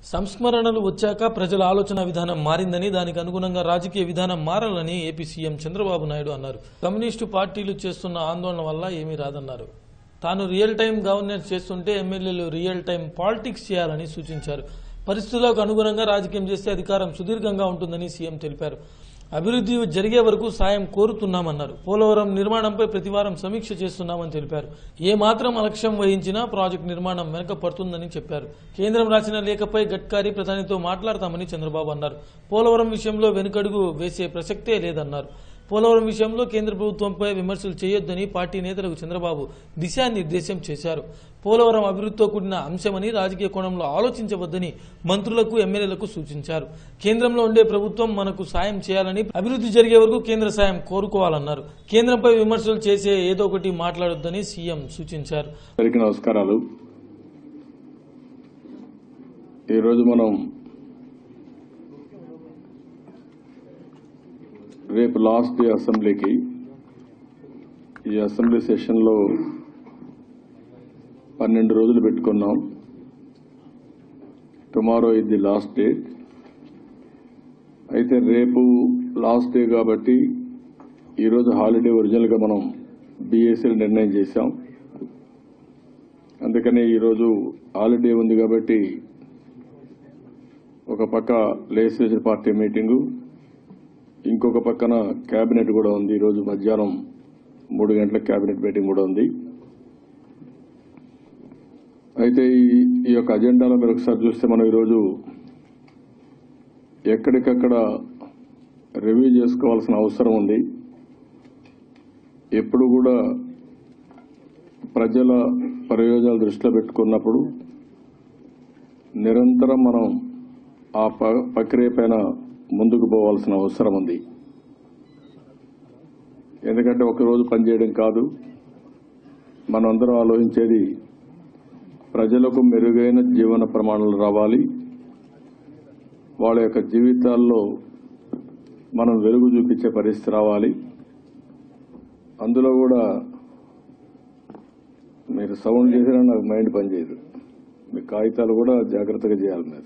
సంస్మరణలు వచ్చాక ప్రజల ఆలోచన విధానం మారిందని దానికి అనుగుణంగా రాజకీయ విధానం మారాలని ఏపీ సీఎం చంద్రబాబు నాయుడు అన్నారు కమ్యూనిస్టు పార్టీలు చేస్తున్న ఆందోళన వల్ల ఏమీ రాదన్నారు తాను రియల్ టైం గవర్నెన్స్ చేస్తుంటే ఎమ్మెల్యేలు రియల్ టైం పాలిటిక్స్ చేయాలని సూచించారు పరిస్థితులకు అనుగుణంగా రాజకీయం చేస్తే అధికారం సుదీర్ఘంగా ఉంటుందని సీఎం తెలిపారు అభివృద్ధి జరిగే వరకు సాయం కోరుతున్నామన్నారు పోలవరం నిర్మాణంపై ప్రతివారం సమీక్ష చేస్తున్నామని తెలిపారు ఏ మాత్రం అలక్ష్యం వహించినా ప్రాజెక్టు నిర్మాణం వెనక పడుతుందని చెప్పారు కేంద్రం రాసిన లేఖపై గడ్కారీ ప్రధానితో మాట్లాడతామని చంద్రబాబు అన్నారు పోలవరం విషయంలో వెనుకడుగు వేసే ప్రసక్తే లేదన్నారు పోలవరం విషయంలో కేంద్ర ప్రభుత్వంపై విమర్శలు చేయొద్దని పార్టీ నేతలకు చంద్రబాబు దిశానిర్దేశం చేశారు పోలవరం అభివృద్ధితో కూడిన అంశమని రాజకీయ కోణంలో ఆలోచించవద్దని మంత్రులకు ఎమ్మెల్యేలకు సూచించారు కేంద్రంలో ఉండే ప్రభుత్వం మనకు సాయం చేయాలని అభివృద్ధి జరిగే వరకు కేంద్ర సాయం కోరుకోవాలన్నారు కేంద్రంపై విమర్శలు చేసే ఏదో ఒకటి మాట్లాడొద్దని సీఎం సూచించారు అందరికీ నమస్కారాలు ఈరోజు మనం రేపు లాస్ట్ డే అసెంబ్లీకి ఈ అసెంబ్లీ సెషన్లో పన్నెండు రోజులు పెట్టుకున్నాం టుమారో ఇది లాస్ట్ డేట్ అయితే రేపు లాస్ట్ డే కాబట్టి ఈరోజు హాలిడే ఒరిజినల్గా మనం బీఎస్సీలు నిర్ణయం చేశాం అందుకనే ఈరోజు హాలిడే ఉంది కాబట్టి ఒక పక్క లెజిస్లేచర్ పార్టీ మీటింగు ఇంకొక పక్కన కేబినెట్ కూడా ఉంది ఈరోజు మధ్యాహ్నం మూడు గంటల కేబినెట్ మీటింగ్ కూడా ఉంది అయితే ఈ ఈ యొక్క అజెండాలో మీరు ఒకసారి చూస్తే మనం ఈరోజు ఎక్కడికక్కడ రివ్యూ చేసుకోవాల్సిన అవసరం ఉంది ఎప్పుడు కూడా ప్రజల ప్రయోజనాలు దృష్టిలో పెట్టుకున్నప్పుడు నిరంతరం మనం ఆ ప- ప్రక్రియ పైన ముందుకు పోవాల్సిన అవసరం ఉంది ఎందుకంటే ఒకరోజు పనిచేయడం కాదు మనందరం ఆలోచించేది ప్రజలకు మెరుగైన జీవన ప్రమాణాలు రావాలి వాళ్ళ యొక్క జీవితాల్లో మనం వెలుగు చూపించే పరిస్థితి రావాలి అందులో కూడా మీరు సౌండ్ చేసినా నాకు మైండ్ పనిచేయదు మీ కాగితాలు కూడా జాగ్రత్తగా చేయాలి మీరు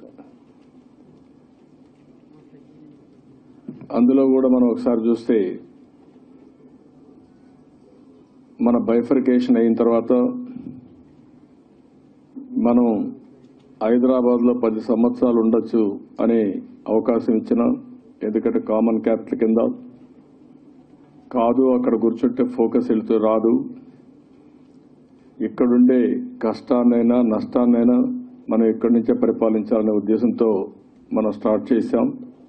అందులో కూడా మనం ఒకసారి చూస్తే మన బైఫర్కేషన్ అయిన తర్వాత మనం హైదరాబాద్లో పది సంవత్సరాలు ఉండొచ్చు అనే అవకాశం ఇచ్చిన ఎందుకంటే కామన్ క్యాపిటల్ కింద కాదు అక్కడ కూర్చుంటే ఫోకస్ వెళుతూ రాదు ఇక్కడుండే కష్టాన్నైనా నష్టాన్నైనా మనం ఇక్కడి నుంచే పరిపాలించాలనే ఉద్దేశంతో మనం స్టార్ట్ చేశాం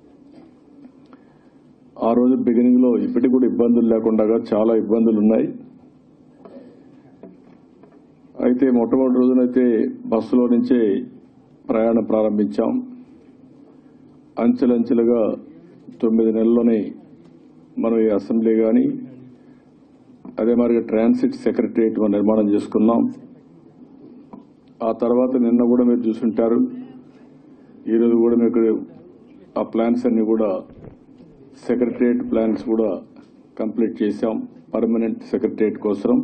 ఆ రోజు బిగినింగ్ లో ఇప్పటికి కూడా ఇబ్బందులు లేకుండా చాలా ఇబ్బందులు ఉన్నాయి అయితే మొట్టమొదటి రోజునైతే బస్సులో నుంచే ప్రయాణం ప్రారంభించాం అంచెలంచెలుగా తొమ్మిది నెలల్లోనే మనం ఈ అసెంబ్లీ కానీ అదే మరి ట్రాన్సిట్ సెక్రటరియట్ మనం నిర్మాణం చేసుకున్నాం ఆ తర్వాత నిన్న కూడా మీరు చూసుంటారు ఈరోజు కూడా మీకు ఆ ప్లాన్స్ అన్ని కూడా సెక్రటరియట్ ప్లాన్స్ కూడా కంప్లీట్ చేశాం పర్మనెంట్ సెక్రటరియట్ కోసం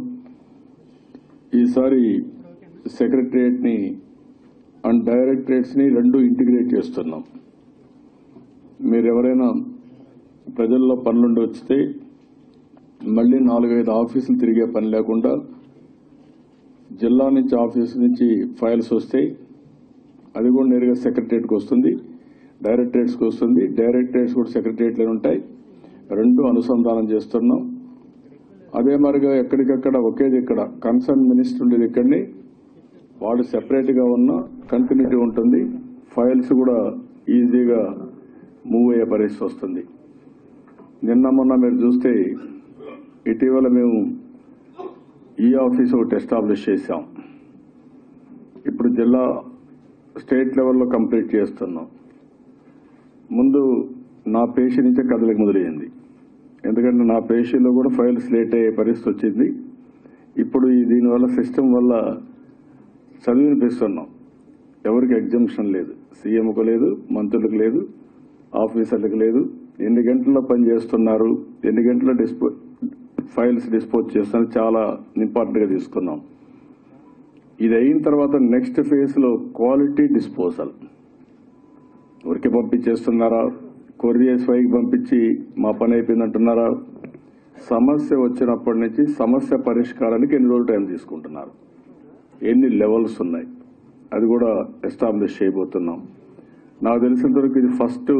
ఈసారి సెక్రటరియట్ ని అండ్ డైరెక్టరేట్స్ ని రెండు ఇంటిగ్రేట్ చేస్తున్నాం మీరు ఎవరైనా ప్రజల్లో పనులుండి వచ్చితే మళ్ళీ నాలుగైదు ఆఫీసులు తిరిగే పని లేకుండా జిల్లా నుంచి ఆఫీసు నుంచి ఫైల్స్ వస్తాయి అది కూడా నేరుగా సెక్రటరియట్కి వస్తుంది డైరెక్టరేట్స్కి వస్తుంది డైరెక్టరేట్స్ కూడా సెక్రటరియట్లే ఉంటాయి రెండు అనుసంధానం చేస్తున్నాం అదే మరిగా ఎక్కడికక్కడ ఒకేది ఇక్కడ కన్సర్న్ మినిస్టర్ ఉండేది ఇక్కడనే వాడు సెపరేట్ గా ఉన్న కంటిన్యూటీ ఉంటుంది ఫైల్స్ కూడా ఈజీగా మూవ్ అయ్యే పరిస్థితి వస్తుంది నిన్న మొన్న మీరు చూస్తే ఇటీవల మేము ఈ ఆఫీస్ ఒకటి ఎస్టాబ్లిష్ చేశాం ఇప్పుడు జిల్లా స్టేట్ లెవెల్లో కంప్లీట్ చేస్తున్నాం ముందు నా పేషి నుంచే కదలిక మొదలైంది ఎందుకంటే నా పేషీలో కూడా ఫైల్స్ లేట్ అయ్యే పరిస్థితి వచ్చింది ఇప్పుడు ఈ దీనివల్ల సిస్టమ్ వల్ల చదివినిపిస్తున్నాం ఎవరికి ఎగ్జంప్షన్ లేదు సీఎంకు లేదు మంత్రులకు లేదు ఆఫీసర్లకు లేదు ఎన్ని గంటల్లో పని చేస్తున్నారు ఎన్ని గంటల్లో డిస్పో ఫైల్స్ డిస్పోజ్ చేస్తున్నారు చాలా ఇంపార్టెంట్గా తీసుకున్నాం ఇది అయిన తర్వాత నెక్స్ట్ ఫేజ్ లో క్వాలిటీ డిస్పోజల్ ఊరికి పంపించేస్తున్నారా కొరియర్స్ పైకి పంపించి మా పని అయిపోయిందంటున్నారా సమస్య వచ్చినప్పటి నుంచి సమస్య పరిష్కారానికి ఎన్ని రోజులు టైం తీసుకుంటున్నారు ఎన్ని లెవెల్స్ ఉన్నాయి అది కూడా ఎస్టాబ్లిష్ చేయబోతున్నాం నాకు తెలిసినంత వరకు ఇది ఫస్ట్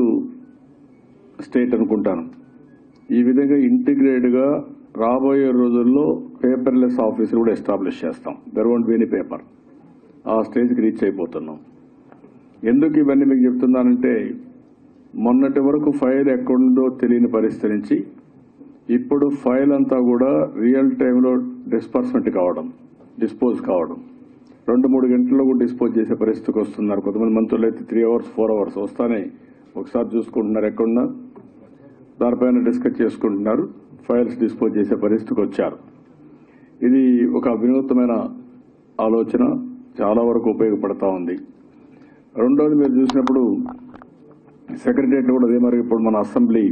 స్టేట్ అనుకుంటాను ఈ విధంగా ఇంటిగ్రేట్ గా రాబోయే రోజుల్లో పేపర్లెస్ ఆఫీసులు కూడా ఎస్టాబ్లిష్ చేస్తాం there won't be any paper ఆ స్టేజ్కి రీచ్ అయిపోతున్నాం ఎందుకు ఇవన్నీ మీకు చెప్తున్నానంటే మొన్నటి వరకు ఫైల్ ఎక్కడుందో తెలియని పరిస్థితి నుంచి ఇప్పుడు ఫైల్ అంతా కూడా రియల్ టైంలో డిస్పర్స్మెంట్ కావడం డిస్పోజ్ కావడం రెండు మూడు గంటల్లో కూడా డిస్పోజ్ చేసే పరిస్థితికి వస్తున్నారు కొంతమంది మంత్రులు అయితే త్రీ అవర్స్ ఫోర్ అవర్స్ వస్తానే ఒకసారి చూసుకుంటున్నారు ఎక్కడున్నా దానిపైన డిస్కస్ చేసుకుంటున్నారు ఫైల్స్ డిస్పోజ్ చేసే పరిస్థితికి వచ్చారు ఇది ఒక వినూత్నమైన ఆలోచన చాలా వరకు ఉపయోగపడతా ఉంది రెండోది మీరు చూసినప్పుడు సెక్రటరియట్ కూడా అదే మరి ఇప్పుడు మన అసెంబ్లీ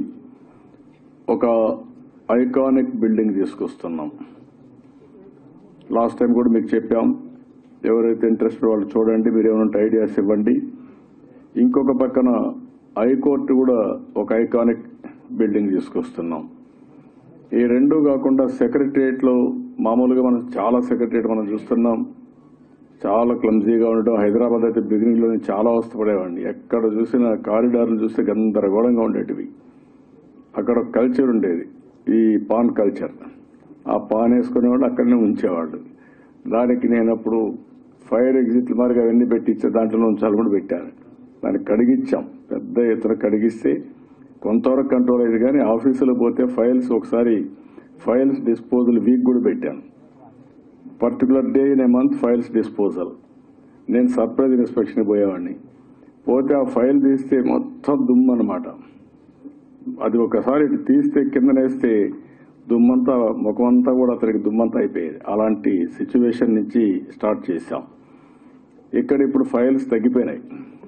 ఒక ఐకానిక్ బిల్డింగ్ తీసుకొస్తున్నాం లాస్ట్ టైం కూడా మీకు చెప్పాం ఎవరైతే ఇంట్రెస్ట్ వాళ్ళు చూడండి మీరు ఏమైనా ఐడియాస్ ఇవ్వండి ఇంకొక పక్కన హైకోర్టు కూడా ఒక ఐకానిక్ బిల్డింగ్ తీసుకొస్తున్నాం ఈ రెండు కాకుండా సెక్రటరియట్ లో మామూలుగా మనం చాలా సెక్రటరియట్ మనం చూస్తున్నాం చాలా క్లమ్జీగా ఉండడం హైదరాబాద్ అయితే బిగినింగ్ లోనే చాలా అవస్థపడేవాడిని ఎక్కడ చూసిన కారిడార్లు చూస్తే గందరగోళంగా ఉండేటివి అక్కడ ఒక కల్చర్ ఉండేది ఈ పాన్ కల్చర్ ఆ పాన్ వేసుకునేవాళ్ళు అక్కడనే ఉంచేవాళ్ళు దానికి నేను అప్పుడు ఫైర్ ఎగ్జిట్లు మరి అవన్నీ పెట్టించే దాంట్లో ఉంచాలి కూడా పెట్టాను దాన్ని కడిగిచ్చాం పెద్ద ఎత్తున కడిగిస్తే కొంతవరకు కంట్రోల్ అయ్యేది కానీ ఆఫీసులో పోతే ఫైల్స్ ఒకసారి ఫైల్స్ డిస్పోజల్ వీక్ కూడా పెట్టాను particular day in a month files disposal నేను సర్ప్రైజ్ ఇన్స్పెక్షన్ పోయేవాడిని పోతే ఆ ఫైల్ తీస్తే మొత్తం దుమ్ము అనమాట అది ఒకసారి ఇటు తీస్తే కిందనేస్తే దుమ్మంతా ముఖమంతా కూడా అతనికి దుమ్మంతా అయిపోయేది అలాంటి సిచ్యువేషన్ నుంచి స్టార్ట్ చేశాం ఇక్కడ ఇప్పుడు ఫైల్స్ తగ్గిపోయినాయి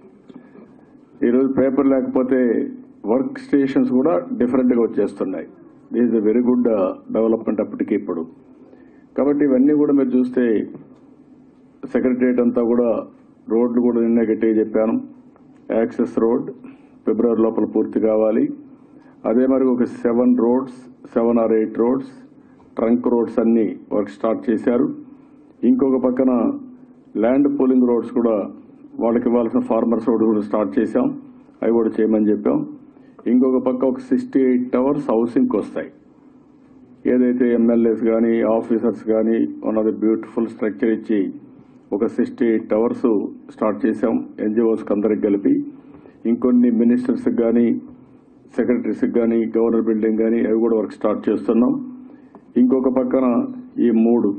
ఈరోజు పేపర్ లేకపోతే వర్క్ స్టేషన్స్ కూడా డిఫరెంట్ గా వచ్చేస్తున్నాయి this is very good development అప్పటికి ఇప్పుడు కాబట్టి ఇవన్నీ కూడా మీరు చూస్తే సెక్రటరియట్ అంతా కూడా రోడ్లు కూడా నిన్నే గట్టిగా చెప్పాను యాక్సెస్ రోడ్ ఫిబ్రవరి లోపల పూర్తి కావాలి అదే మరి ఒక seven roads seven or eight roads trunk roads అన్ని వర్క్ స్టార్ట్ చేశారు ఇంకొక పక్కన ల్యాండ్ పూలింగ్ రోడ్స్ కూడా వాళ్ళకి ఇవ్వాల్సిన ఫార్మర్స్ రోడ్ కూడా స్టార్ట్ చేశాం అవి కూడా చేయమని చెప్పాం ఇంకొక పక్క ఒక సిక్స్టీ ఎయిట్ టవర్స్ హౌసింగ్కి వస్తాయి ఏదైతే ఎమ్మెల్యేస్ కానీ ఆఫీసర్స్ కానీ one of the beautiful structure ఇచ్చి ఒక సిక్స్టీ ఎయిట్ టవర్స్ స్టార్ట్ చేశాం ఎన్జిఓస్కి అందరికి కలిపి ఇంకొన్ని మినిస్టర్స్ కానీ సెక్రటరీస్ కానీ గవర్నర్ బిల్డింగ్ కానీ అవి కూడా వర్క్ స్టార్ట్ చేస్తున్నాం ఇంకొక పక్కన ఈ మూడు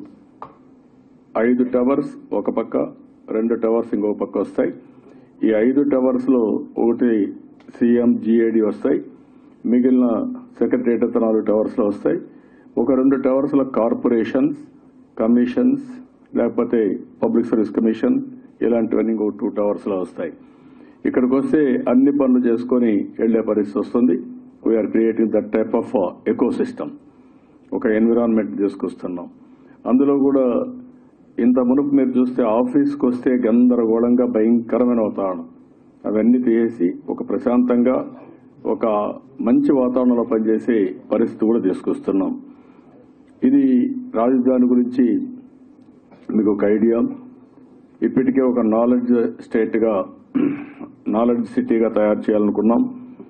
ఐదు టవర్స్ ఒక పక్క రెండు టవర్స్ ఇంకొక పక్క వస్తాయి ఈ ఐదు టవర్స్ లో ఒకటి సీఎం జిఏడి వస్తాయి మిగిలిన సెక్రటరియట్ నాలుగు టవర్స్ లో వస్తాయి ఒక రెండు టవర్స్ లో కార్పొరేషన్స్ కమిషన్స్ లేకపోతే పబ్లిక్ సర్వీస్ కమిషన్ ఇలాంటివన్నీ ఇంకో టూ టవర్స్ లో వస్తాయి ఇక్కడికి వస్తే అన్ని పనులు చేసుకొని వెళ్లే పరిస్థితి వస్తుంది we're creating that type of ecosystem ఒక ఎన్విరాన్మెంట్ తీసుకొస్తున్నాం అందులో కూడా ఇంత మునుపు మీరు చూస్తే ఆఫీస్కి వస్తే గందరగోళంగా భయంకరమైన వాతావరణం అవన్నీ తీసేసి ఒక ప్రశాంతంగా ఒక మంచి వాతావరణంలో పనిచేసే పరిస్థితి కూడా తీసుకొస్తున్నాం ఇది రాజధాని గురించి మీకు ఒక ఐడియా ఇప్పటికే ఒక నాలెడ్జ్ స్టేట్గా నాలెడ్జ్ సిటీగా తయారు చేయాలనుకున్నాం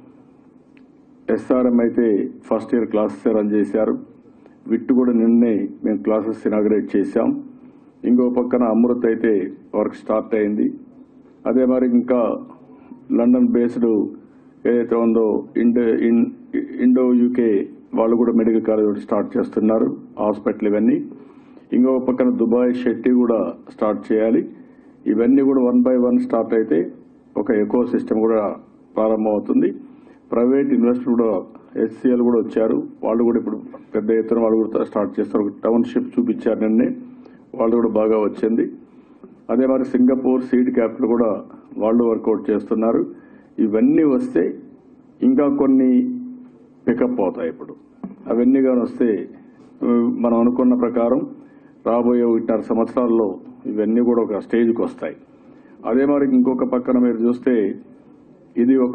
ఎస్ఆర్ఎం అయితే ఫస్ట్ ఇయర్ క్లాసెస్ రన్ చేశారు విట్టు కూడా నిన్నే మేము క్లాసెస్ ఇనాగ్రేట్ చేశాం ఇంకో పక్కన అమృత్ అయితే వర్క్ స్టార్ట్ అయింది అదే మరి ఇంకా లండన్ బేస్డ్ ఏదైతే ఉందో ఇండో ఇన్- ఇండో యూకే వాళ్ళు కూడా మెడికల్ కాలేజ్ ఒకటి స్టార్ట్ చేస్తున్నారు హాస్పిటల్ ఇవన్నీ ఇంకో పక్కన దుబాయ్ షెట్టి కూడా స్టార్ట్ చేయాలి ఇవన్నీ కూడా వన్ బై వన్ స్టార్ట్ అయితే ఒక ఎకో సిస్టమ్ కూడా ప్రారంభమవుతుంది ప్రైవేట్ ఇన్వెస్టర్ కూడా ఎస్సీఎల్ కూడా వచ్చారు వాళ్ళు కూడా ఇప్పుడు పెద్ద ఎత్తున వాళ్ళు కూడా స్టార్ట్ చేస్తారు ఒక టౌన్షిప్ చూపించారు నిన్నే వాళ్ళు కూడా బాగా వచ్చింది అదే మరి సింగపూర్ సీడ్ క్యాపిటల్ కూడా వాళ్ళు వర్కౌట్ చేస్తున్నారు ఇవన్నీ వస్తే ఇంకా కొన్ని పికప్ అవుతాయి ఇప్పుడు అవన్నీ కానీ వస్తే ఆ, మనం అనుకున్న ప్రకారం రాబోయే ఒకటిన్నర సంవత్సరాల్లో ఇవన్నీ కూడా ఒక స్టేజ్కి వస్తాయి అదే మరి ఇంకొక పక్కన మీరు చూస్తే ఇది ఒక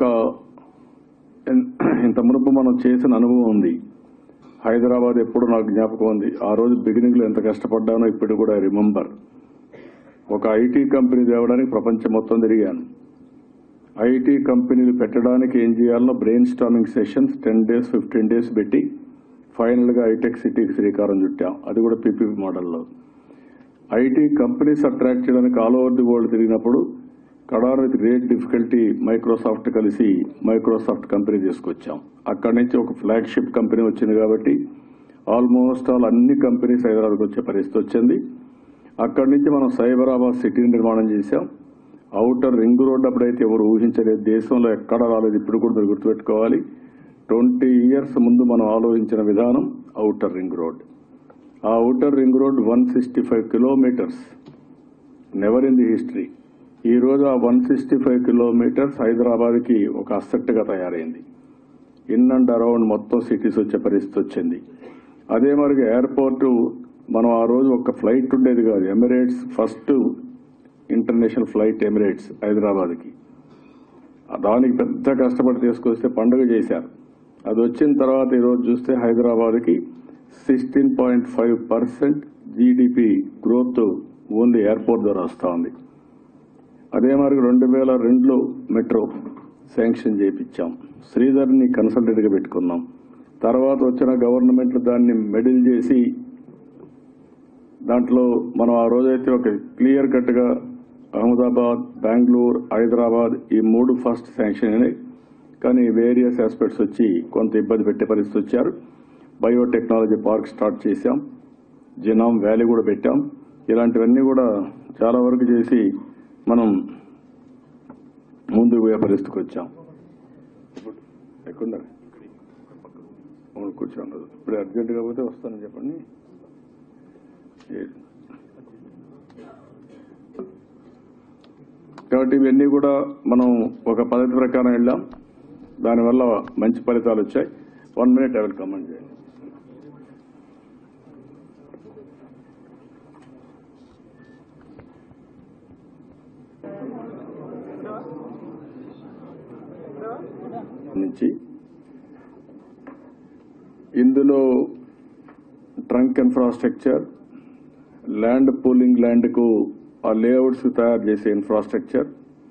ఇంత మునుపు మనం చేసిన అనుభవం ఉంది హైదరాబాద్ ఎప్పుడు నాకు జ్ఞాపకం ఉంది ఆ రోజు బిగినింగ్ లో ఎంత కష్టపడ్డానో ఇప్పుడు కూడా రిమెంబర్ ఒక ఐటీ కంపెనీ తేవడానికి ప్రపంచం మొత్తం తిరిగాను ఐటీ కంపెనీలు పెట్టడానికి ఏం చేయాలో brainstorming sessions ten days fifteen days పెట్టి ఫైనల్ గా హైటెక్ సిటీకి శ్రీకారం చుట్టాం అది కూడా పీపీపీ మోడల్లో ఐటీ కంపెనీస్ అట్రాక్ట్ చేయడానికి ఆల్ ఓవర్ ది వరల్డ్ తిరిగినప్పుడు కడార్ విత్ గ్రేట్ డిఫికల్టీ మైక్రోసాఫ్ట్ కలిసి మైక్రోసాఫ్ట్ కంపెనీ తీసుకొచ్చాం అక్కడి నుంచి ఒక ఫ్లాగ్షిప్ కంపెనీ వచ్చింది కాబట్టి ఆల్మోస్ట్ ఆల్ అన్ని కంపెనీస్ హైదరాబాద్కి వచ్చే పరిస్థితి వచ్చింది అక్కడి నుంచి మనం సైబరాబాద్ సిటీని నిర్మాణం చేశాం అవుటర్ రింగ్ రోడ్ అప్పుడైతే ఎవరు ఊహించలేదు దేశంలో ఎక్కడ రాలేదు ఇప్పుడు కూడా మీరు గుర్తుపెట్టుకోవాలి ట్వంటీ ఇయర్స్ ముందు మనం ఆలోచించిన విధానం అవుటర్ రింగ్ రోడ్ ఆ outer ring road one sixty five kilometres never in the history ఈ రోజు ఆ వన్ సిక్స్టీ ఫైవ్ కిలోమీటర్స్ హైదరాబాద్కి ఒక అసెట్గా తయారైంది ఇన్ అండ్ అరౌండ్ మొత్తం సిటీస్ వచ్చే పరిస్థితి వచ్చింది అదే మరి ఎయిర్పోర్ట్ మనం ఆ రోజు ఒక ఫ్లైట్ ఉండేది కాదు Emirates first international flight Emirates హైదరాబాద్కి దానికి పెద్ద కష్టపడి తీసుకొస్తే పండుగ చేశారు అది వచ్చిన తర్వాత ఈరోజు చూస్తే హైదరాబాద్కి sixteen point five percent GDP growth only airport ద్వారా వస్తూ ఉంది అదే మరి రెండు వేల రెండులో మెట్రో శాంక్షన్ చేయించాం శ్రీధర్ని కన్సల్టెంట్గా పెట్టుకున్నాం తర్వాత వచ్చిన గవర్నమెంట్లు దాన్ని మెడిల్ చేసి దాంట్లో మనం ఆ రోజైతే ఒక క్లియర్ కట్గా అహ్మదాబాద్ బెంగళూరు హైదరాబాద్ ఈ మూడు ఫస్ట్ శాంక్షన్ అయినాయి కానీ వేరియస్ ఆస్పెక్ట్స్ వచ్చి కొంత ఇబ్బంది పెట్టే పరిస్థితి వచ్చారు బయోటెక్నాలజీ పార్క్ స్టార్ట్ చేశాం జినామ్ వ్యాలీ కూడా పెట్టాం ఇలాంటివన్నీ కూడా చాలా వరకు చేసి మనం ముందుకు పోయే పరిస్థితికి వచ్చాం ఇప్పుడు ఎక్కడున్నారు అవును, కూర్చోండి ఇప్పుడు అర్జెంట్ కాకపోతే వస్తానని చెప్పండి ఏ- కాబట్టి ఇవన్నీ కూడా మనం ఒక పద్ధతి ప్రకారం వెళ్ళాం దానివల్ల మంచి ఫలితాలు వచ్చాయి one minute I will comment చేయండి నుంచి ఇందులో ట్రంక్ ఇన్ఫ్రాస్ట్రక్చర్ ల్యాండ్ పూలింగ్ ల్యాండ్కు ఆ లేఅవుట్స్ తయారు చేసే ఇన్ఫ్రాస్ట్రక్చర్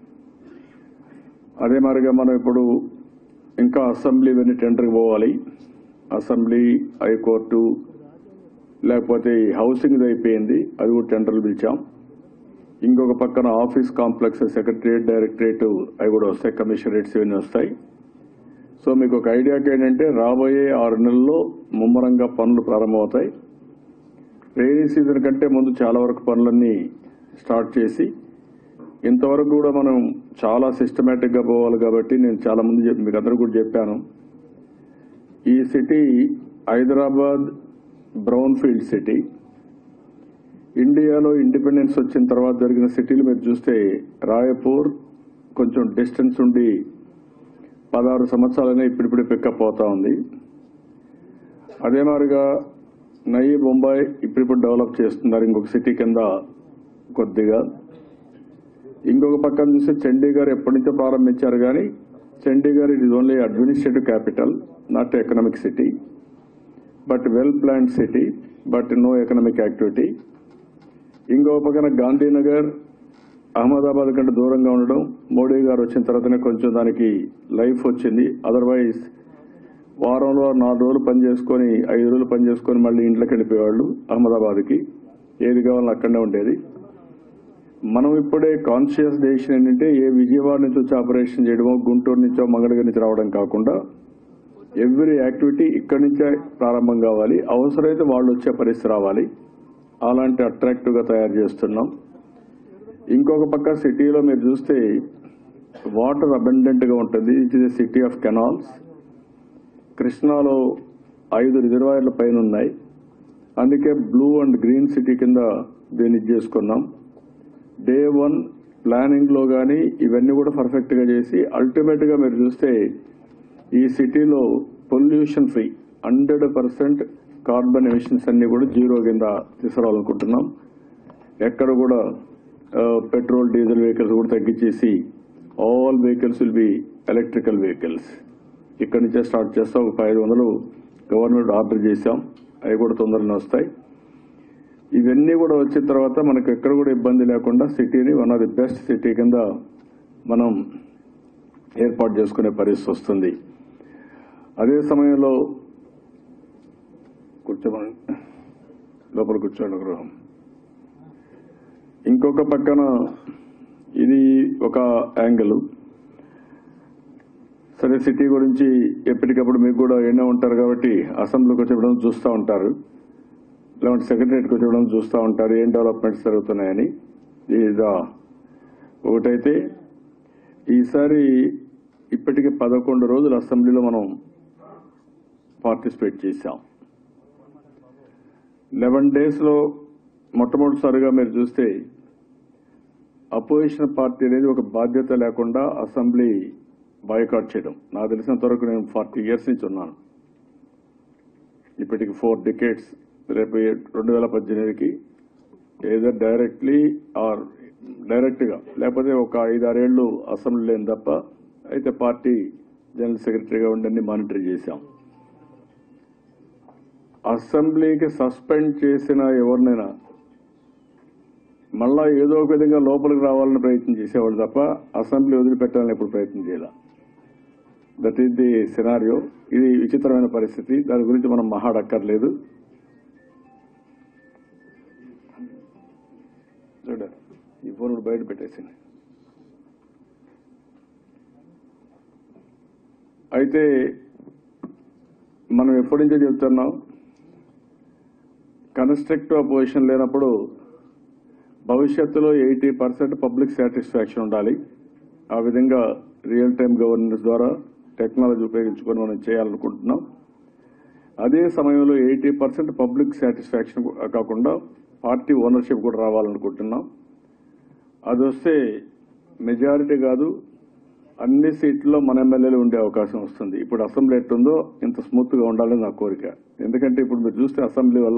అదే మాదిరిగా మనం ఇప్పుడు ఇంకా అసెంబ్లీ ఇవన్నీ టెండర్కి పోవాలి అసెంబ్లీ హైకోర్టు లేకపోతే ఈ హౌసింగ్ అయిపోయింది అది కూడా టెండర్లు పిలిచాం ఇంకొక పక్కన ఆఫీస్ కాంప్లెక్స్ సెక్రటరియట్ డైరెక్టరేట్ అవి కూడా వస్తాయి కమిషనరేట్స్ ఇవన్నీ వస్తాయి సో మీకు ఒక ఐడియాకి ఏంటంటే రాబోయే ఆరు నెలల్లో ముమ్మరంగా పనులు ప్రారంభమవుతాయి రైనీ సీజన్ కంటే ముందు చాలా వరకు పనులన్నీ స్టార్ట్ చేసి ఇంతవరకు కూడా మనం చాలా సిస్టమేటిక్ గా పోవాలి కాబట్టి నేను చాలా ముందు చెప్పి మీకు అందరూ కూడా చెప్పాను ఈ city Hyderabad brownfield city ఇండియాలో ఇండిపెండెన్స్ వచ్చిన తర్వాత జరిగిన సిటీలు మీరు చూస్తే రాయపూర్ కొంచెం డిస్టెన్స్ ఉండి పదహారు సంవత్సరాలనే ఇప్పుడిప్పుడు పికప్ అవుతా ఉంది అదే మాదిరిగా నయీ బొంబాయి ఇప్పుడిప్పుడు డెవలప్ చేస్తున్నారు ఇంకొక సిటీ కింద కొద్దిగా ఇంకొక పక్కన చూస్తే చండీగఢ్ ఎప్పటి నుంచో ప్రారంభించారు కానీ Chandigarh it is only administrative capital not economic city but well planned city but no economic activity ఇంకొక పక్కన గాంధీనగర్ అహ్మదాబాద్ కంటే దూరంగా ఉండడం మోడీ గారు వచ్చిన తర్వాతనే కొంచెం దానికి లైఫ్ వచ్చింది అదర్వైజ్ వారంలో నాలుగు రోజులు పని చేసుకొని ఐదు రోజులు పని చేసుకొని మళ్ళీ ఇంట్లోకి వెళ్ళిపోయేవాళ్ళు అహ్మదాబాద్కి ఏది కావాలని అక్కడనే ఉండేది మనం ఇప్పుడే కాన్షియస్ డెసిషన్ ఏంటంటే ఏ విజయవాడ నుంచి వచ్చి ఆపరేషన్ చేయడమో గుంటూరు నుంచో మంగళగిరి నుంచి రావడం కాకుండా ఎవ్రీ యాక్టివిటీ ఇక్కడి నుంచే ప్రారంభం కావాలి అవసరమైతే వాళ్ళు వచ్చే పరిస్థితి రావాలి అలాంటి అట్రాక్టివ్ గా తయారు చేస్తున్నాం ఇంకొక పక్క సిటీలో మీరు చూస్తే వాటర్ అబెండెంట్ గా ఉంటుంది it is city of canals కృష్ణాలో ఐదు రిజర్వాయర్ల పైన ఉన్నాయి అందుకే బ్లూ అండ్ గ్రీన్ సిటీ కింద దీన్ని ఇది చేసుకున్నాం డే వన్ ప్లానింగ్ లో కానీ ఇవన్నీ కూడా పర్ఫెక్ట్ గా చేసి అల్టిమేట్ గా మీరు చూస్తే ఈ సిటీలో pollution free hundred percent carbon emissions అన్ని కూడా జీరో కింద తీసుకురావాలనుకుంటున్నాం ఎక్కడ కూడా పెట్రోల్ డీజిల్ వెహికల్స్ కూడా తగ్గించేసి all vehicles will be electrical vehicles ఇక్కడి నుంచే స్టార్ట్ చేస్తాం ఒక ఐదు వందలు గవర్నమెంట్ ఆర్డర్ చేశాం అవి కూడా తొందరగా వస్తాయి ఇవన్నీ కూడా వచ్చిన తర్వాత మనకు ఎక్కడ కూడా ఇబ్బంది లేకుండా సిటీని one of the best city కింద మనం ఏర్పాటు చేసుకునే పరిస్థితి వస్తుంది అదే సమయంలో కూర్చోమని లోపల కూర్చోండి గృహం ఇంకొక పక్కన ఇది ఒక యాంగిల్ సరే సిటీ గురించి ఎప్పటికప్పుడు మీకు కూడా ఎన్నో ఉంటారు కాబట్టి అసెంబ్లీకి వచ్చేప్పుడు చూస్తూ ఉంటారు లేదంటే సెక్రటరియట్కి వచ్చేయడం చూస్తూ ఉంటారు ఏం డెవలప్మెంట్స్ జరుగుతున్నాయని ఇదా ఒకటైతే ఈసారి ఇప్పటికి పదకొండు రోజులు అసెంబ్లీలో మనం పార్టిసిపేట్ చేశాం లెవెన్ డేస్లో మొట్టమొదటిసారిగా మీరు చూస్తే అపోజిషన్ పార్టీ అనేది ఒక బాధ్యత లేకుండా అసెంబ్లీ బాయ్కాట్ చేయడం నాకు తెలిసినంత వరకు నేను ఫార్టీ ఇయర్స్ నుంచి ఉన్నాను ఇప్పటికి ఫోర్ డికేట్స్ రేపు రెండు వేల పద్దెనిమిదికి ఏదర్ డైరెక్ట్లీ ఆర్ డైరెక్ట్గా లేకపోతే ఒక ఐదారేళ్లు అసెంబ్లీ లేని తప్ప అయితే పార్టీ జనరల్ సెక్రటరీగా ఉండి మానిటర్ చేశాం అసెంబ్లీకి సస్పెండ్ చేసిన ఎవరినైనా మళ్ళా ఏదో ఒక విధంగా లోపలికి రావాలని ప్రయత్నం చేసేవాళ్ళు తప్ప అసెంబ్లీ వదిలిపెట్టాలని ఎప్పుడు ప్రయత్నం చేయాల దట్ ఈస్ ది సినారియో ఇది విచిత్రమైన పరిస్థితి దాని గురించి మనం మహాడక్కర్లేదు చూడ ఈ ఫోన్ కూడా బయట పెట్టేసింది అయితే మనం ఎప్పటి నుంచో చెప్తున్నాం కన్స్ట్రక్టివ్ అపోజిషన్ లేనప్పుడు భవిష్యత్తులో ఎయిటీ పర్సెంట్ పబ్లిక్ సాటిస్ఫాక్షన్ ఉండాలి ఆ విధంగా రియల్ టైం గవర్నెన్స్ ద్వారా టెక్నాలజీ ఉపయోగించుకొని మనం చేయాలనుకుంటున్నాం అదే సమయంలో ఎయిటీ పర్సెంట్ పబ్లిక్ సాటిస్ఫాక్షన్ కాకుండా పార్టీ ఓనర్షిప్ కూడా రావాలనుకుంటున్నాం అది వస్తే మెజారిటీ కాదు అన్ని సీట్లలో మన ఎమ్మెల్యేలు ఉండే అవకాశం వస్తుంది ఇప్పుడు అసెంబ్లీ ఎట్టుందో ఇంత స్మూత్ గా ఉండాలని నా కోరిక ఎందుకంటే ఇప్పుడు మీరు చూస్తే అసెంబ్లీ వల్ల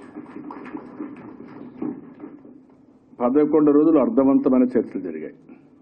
పదకొండు రోజులు అర్థవంతమైన చర్చలు జరిగాయి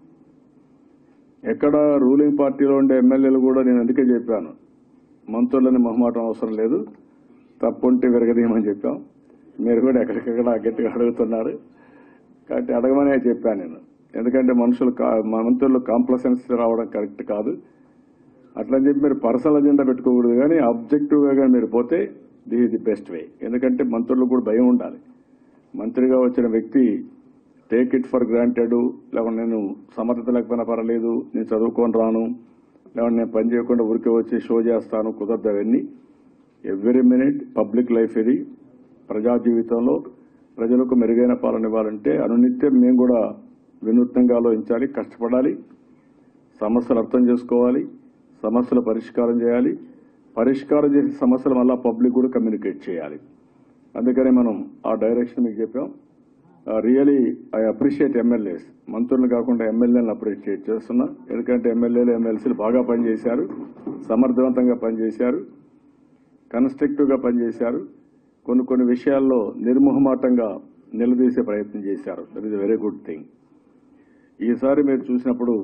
ఎక్కడ రూలింగ్ పార్టీలో ఉండే ఎమ్మెల్యేలు కూడా నేను అందుకే చెప్పాను మంత్రులని మొహమాటం అవసరం లేదు తప్పుంటే విరగదీయమని చెప్పాం మీరు కూడా ఎక్కడికక్కడ గట్టిగా అడుగుతున్నారు కాబట్టి అడగమనే చెప్పాను నేను ఎందుకంటే మనుషులు కా- మంత్రులు కాంప్లసెన్స్ రావడం కరెక్ట్ కాదు అట్లని చెప్పి మీరు పర్సనల్ అజెండా పెట్టుకోకూడదు కానీ ఆబ్జెక్టివ్ గా కానీ మీరు పోతే దిస్ ది బెస్ట్ వే ఎందుకంటే మంత్రులకు కూడా భయం ఉండాలి మంత్రిగా వచ్చిన వ్యక్తి టేక్ ఇట్ ఫర్ గ్రాంటెడ్ లేకుంటే నేను సమర్థత లేకపోయినా పర్వాలేదు నేను చదువుకొని రాను లేకుంటే నేను పని చేయకుండా ఊరికే వచ్చి షో చేస్తాను కుదరదు అవన్నీ ఎవ్రీ మినిట్ పబ్లిక్ లైఫ్ ఇది ప్రజా జీవితంలో ప్రజలకు మెరుగైన పాలన ఇవ్వాలంటే అనునిత్యం మేము కూడా వినూత్నంగా ఆలోచించాలి కష్టపడాలి సమస్యలు అర్థం చేసుకోవాలి సమస్యల పరిష్కారం చేయాలి పరిష్కారం చేసే సమస్యలు మళ్ళా పబ్లిక్ కూడా కమ్యూనికేట్ చేయాలి అందుకనే మనం ఆ డైరెక్షన్ మీకు చెప్పాం రియలీ ఐ అప్రిషియేట్ ఎమ్మెల్యేస్ మంత్రులు కాకుండా ఎమ్మెల్యేలను అప్రిషియేట్ చేస్తున్నా ఎందుకంటే ఎమ్మెల్యేలు ఎమ్మెల్సీలు బాగా పనిచేశారు సమర్థవంతంగా పనిచేశారు కన్స్ట్రక్టివ్ గా పనిచేశారు కొన్ని కొన్ని విషయాల్లో నిర్మోహమాటంగా నిలదీసే ప్రయత్నం చేశారు that is very good thing ఈసారి మీరు చూసినప్పుడు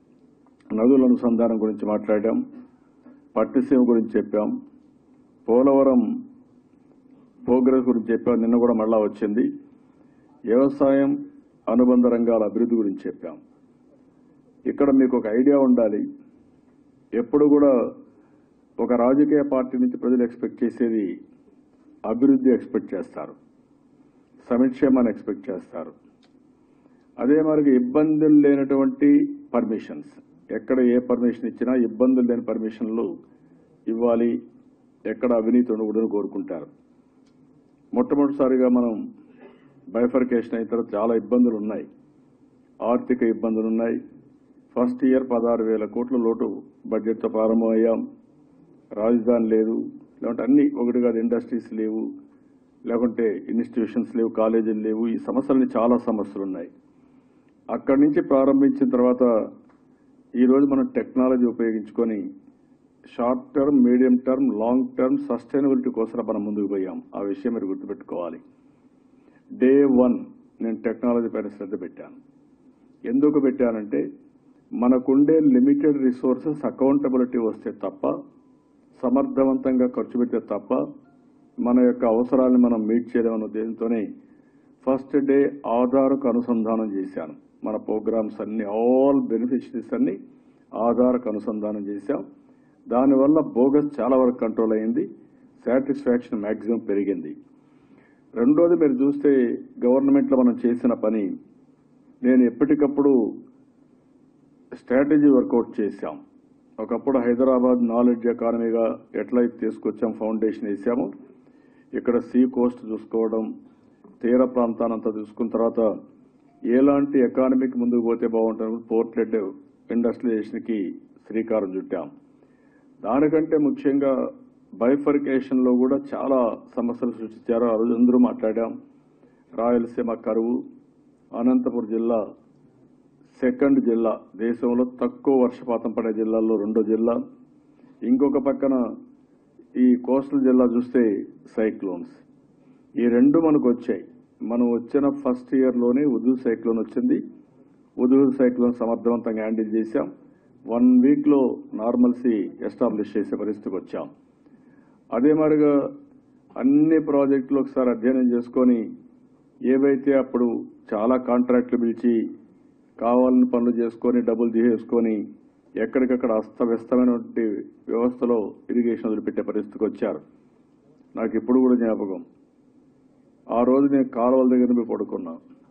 నదుల అనుసంధానం గురించి మాట్లాడాం పట్టిసీమ గురించి చెప్పాం పోలవరం ప్రోగ్రెస్ గురించి చెప్పాం నిన్న కూడా మళ్ళా వచ్చింది వ్యవసాయం అనుబంధ రంగాల అభివృద్ధి గురించి చెప్పాం ఇక్కడ మీకు ఒక ఐడియా ఉండాలి ఎప్పుడు కూడా ఒక రాజకీయ పార్టీ నుంచి ప్రజలు ఎక్స్పెక్ట్ చేసేది అభివృద్ధి ఎక్స్పెక్ట్ చేస్తారు సంక్షేమాన్ని ఎక్స్పెక్ట్ చేస్తారు అదే మరి ఇబ్బందులు లేనటువంటి పర్మిషన్స్ ఎక్కడ ఏ పర్మిషన్ ఇచ్చినా ఇబ్బందులు లేని పర్మిషన్లు ఇవ్వాలి ఎక్కడ అవినీతి ఉండకూడదని కోరుకుంటారు మొట్టమొదటిసారిగా మనం బైఫర్కేషన్ అయిన తర్వాత చాలా ఇబ్బందులు ఉన్నాయి ఆర్థిక ఇబ్బందులు ఉన్నాయి ఫస్ట్ ఇయర్ పదహారు వేల కోట్ల లోటు బడ్జెట్తో ప్రారంభమయ్యాం రాజధాని లేదు లేకుంటే అన్ని ఒకటి కాదు ఇండస్ట్రీస్ లేవు లేకుంటే ఇన్స్టిట్యూషన్స్ లేవు కాలేజీలు లేవు ఈ సమస్యలని చాలా సమస్యలు ఉన్నాయి అక్కడి నుంచి ప్రారంభించిన తర్వాత ఈరోజు మనం టెక్నాలజీ ఉపయోగించుకొని short term medium term long term sustainability కోసం మనం ముందుకు పోయాం ఆ విషయం మీరు గుర్తుపెట్టుకోవాలి డే వన్ నేను టెక్నాలజీ పైన శ్రద్ధ పెట్టాను ఎందుకు పెట్టానంటే మనకుండే లిమిటెడ్ రిసోర్సెస్ అకౌంటబిలిటీ వస్తే తప్ప సమర్థవంతంగా ఖర్చు పెడితే తప్ప మన యొక్క అవసరాలను మనం మీట్ చేయలేమన్న ఉద్దేశంతోనే ఫస్ట్ డే ఆధార్కు అనుసంధానం చేశాను మన ప్రోగ్రామ్స్ అన్ని ఆల్ బెనిఫిషరీస్ అన్ని ఆధార్కు అనుసంధానం చేశాం దానివల్ల బోగస్ చాలా వరకు కంట్రోల్ అయింది సాటిస్ఫాక్షన్ మ్యాక్సిమం పెరిగింది రెండోది మీరు చూస్తే గవర్నమెంట్లో మనం చేసిన పని నేను ఎప్పటికప్పుడు స్ట్రాటజీ వర్కౌట్ చేశాం ఒకప్పుడు హైదరాబాద్ నాలెడ్జ్ ఎకానమీగా ఎట్లయితే తీసుకొచ్చాం ఫౌండేషన్ వేసాము ఇక్కడ సీ కోస్ట్ చూసుకోవడం తీర ప్రాంతానంతా చూసుకున్న తర్వాత ఎలాంటి ఎకానమీకి ముందుకు పోతే బాగుంటుంది పోర్ట్లెట్ ఇండస్ట్రియలైజేషన్కి శ్రీకారం చుట్టాం దానికంటే ముఖ్యంగా బైఫర్కేషన్ లో కూడా చాలా సమస్యలు సృష్టించారు ఆ రోజు అందరూ మాట్లాడాం రాయలసీమ కరువు అనంతపురం జిల్లా సెకండ్ జిల్లా దేశంలో తక్కువ వర్షపాతం పడే జిల్లాల్లో రెండో జిల్లా ఇంకొక పక్కన ఈ కోస్టల్ జిల్లా చూస్తే సైక్లోన్స్ ఈ రెండు మనకు వచ్చాయి మనం వచ్చిన ఫస్ట్ ఇయర్లోనే ఉదు సైక్లోన్ వచ్చింది ఉదు సైక్లోన్ సమర్థవంతంగా హ్యాండిల్ చేశాం వన్ వీక్లో నార్మల్సీ ఎస్టాబ్లిష్ చేసే పరిస్థితికి వచ్చాం అదే మరిగా అన్ని ప్రాజెక్టులు ఒకసారి అధ్యయనం చేసుకొని ఏవైతే అప్పుడు చాలా కాంట్రాక్టులు పిలిచి కావాలని పనులు చేసుకొని డబ్బులు తీసేసుకొని ఎక్కడికక్కడ అస్తవ్యస్తమైనటువంటి వ్యవస్థలో ఇరిగేషన్ వదిలిపెట్టే పరిస్థితికి వచ్చారు నాకు ఇప్పుడు కూడా జ్ఞాపకం ఆ రోజు నేను కాలువల దగ్గర పోయి పడుకున్నా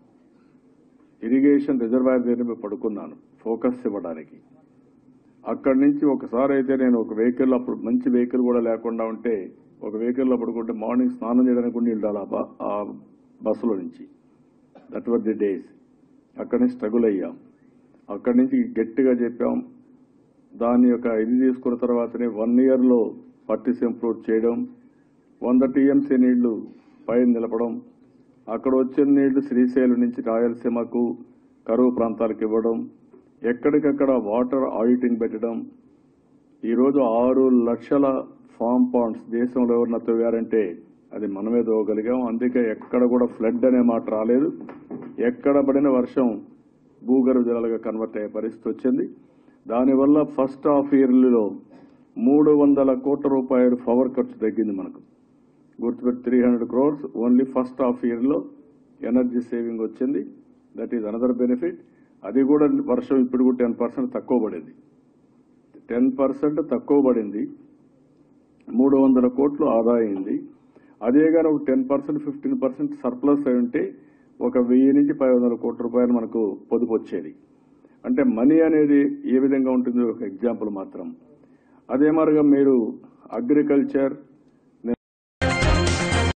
ఇరిగేషన్ రిజర్వాయర్ దగ్గర పోయి పడుకున్నాను ఫోకస్ ఇవ్వడానికి అక్కడి నుంచి ఒకసారి అయితే నేను ఒక వెహికల్ అప్పుడు మంచి వెహికల్ కూడా లేకుండా ఉంటే ఒక వెహికల్లో పడుకుంటే మార్నింగ్ స్నానం చేయడానికి కూడా నీళ్ళు రాలా ఆ బ- ఆ బస్సులో నుంచి దట్ వర్ ది డేస్ అక్కడి నుంచి స్ట్రగుల్ అయ్యాం అక్కడి నుంచి గట్టిగా చెప్పాం దాని యొక్క ఇది తీసుకున్న తర్వాతనే వన్ ఇయర్లో పట్టిస్ ఇంప్రూవ్ చేయడం వంద టీఎంసీ నీళ్లు పైన నిలపడం అక్కడ వచ్చిన నీళ్లు శ్రీశైలం నుంచి రాయలసీమకు కరువు ప్రాంతాలకు ఇవ్వడం ఎక్కడికక్కడ వాటర్ ఆడిటింగ్ పెట్టడం ఈరోజు ఆరు లక్షల ఫామ్ పాండ్స్ దేశంలో ఎవరన్నా తవ్వారంటే అది మనమే తవ్వగలిగాం అందుకే ఎక్కడ కూడా ఫ్లడ్ అనే మాట రాలేదు ఎక్కడ పడిన వర్షం భూగర్భ జలాలుగా కన్వర్ట్ అయ్యే పరిస్థితి వచ్చింది దానివల్ల ఫస్ట్ హాఫ్ ఇయర్లో మూడు వందల కోట్ల రూపాయలు పవర్ ఖర్చు తగ్గింది మనకు గుర్తుపెట్టి three hundred crores only first half ఇయర్లో ఎనర్జీ సేవింగ్ వచ్చింది దట్ ఈజ్ అనదర్ బెనిఫిట్ అది కూడా వర్షం ఇప్పుడు కూడా టెన్ పర్సెంట్ తక్కువ పడింది టెన్ పర్సెంట్ తక్కువ పడింది మూడు వందల కోట్లు ఆదా అయింది అదే కానీ ఒక ten percent fifteen percent surplus అయి ఉంటే ఒక వెయ్యి నుంచి పది వందల కోట్ల రూపాయలు మనకు పొదుపు వచ్చేది అంటే మనీ అనేది ఏ విధంగా ఉంటుందో ఒక ఎగ్జాంపుల్ మాత్రం అదే మాదిరిగా మీరు అగ్రికల్చర్